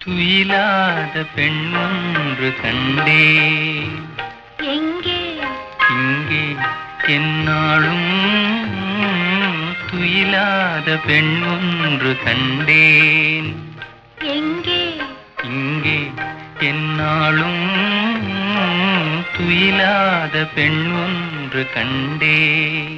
துயிலாத பெண் ஒன்று கண்டே எங்கே இங்கே என்னாலும் துயிலாத பெண் ஒன்று கண்டேன் எங்கே இங்கே என்னாலும் துயிலாத பெண் ஒன்று கண்டேன்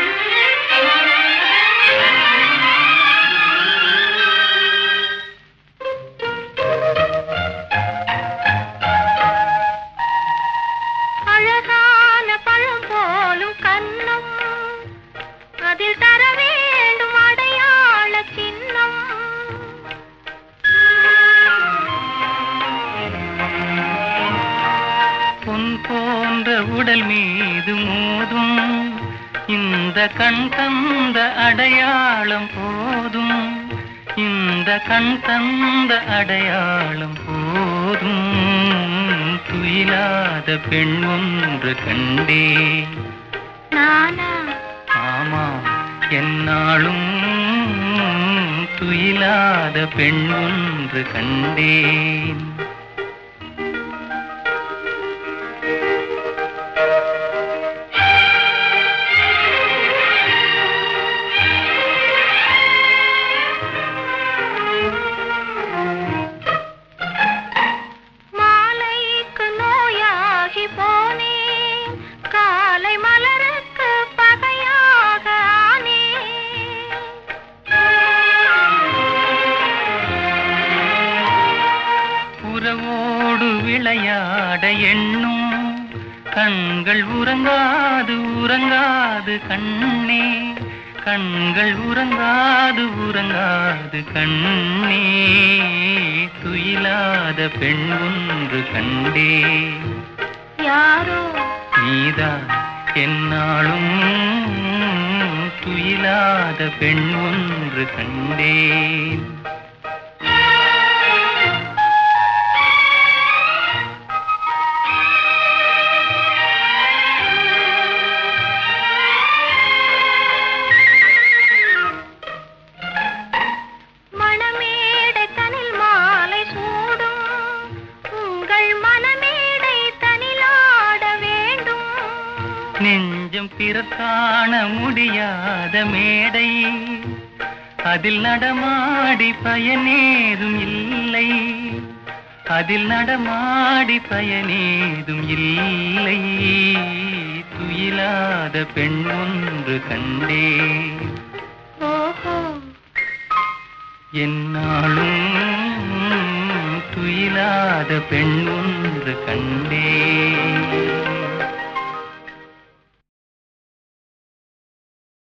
அழகான பழம் போலும் கன்னம் அதில் தர வேண்டும் அடையாள சின்னம் பொன் போன்ற உடல் மீது மோதும் இந்த கண் தந்த அடையாளம் போதும் இந்த கண் தந்த அடையாளம் போதும் துயிலாத பெண் ஒன்று கண்டே நானா ஆமாம் என்னாலும் துயிலாத பெண் ஒன்று கண்டேன் மாலைக்கு நோயாகி போனேன் காலை மலருக்கு பகையாக உறவோடு விளையாட எண்ணும் கண்கள் உறங்காது உறங்காது கண்ணே கண்கள் உறங்காது உறங்காது கண்ணே துயிலாத பெண் ஒன்று கண்டே யாரோ நீதான் என்னாலும் துயிலாத பெண் ஒன்று கண்டேன் மணமேடை தனில் மாலை சூடும் உங்கள் மனமேடை தனிலாட வேண்டும் நெஞ்சம் பிறர் காண முடியாத மேடை அதில் நடமாடி பயனேதும் இல்லை அதில் நடமாடி பயனேதும் இல்லை துயிலாத பெண் ஒன்று கண்டே ஓஹோ என்னாலும் துயிலாத பெண் ஒன்று கண்டே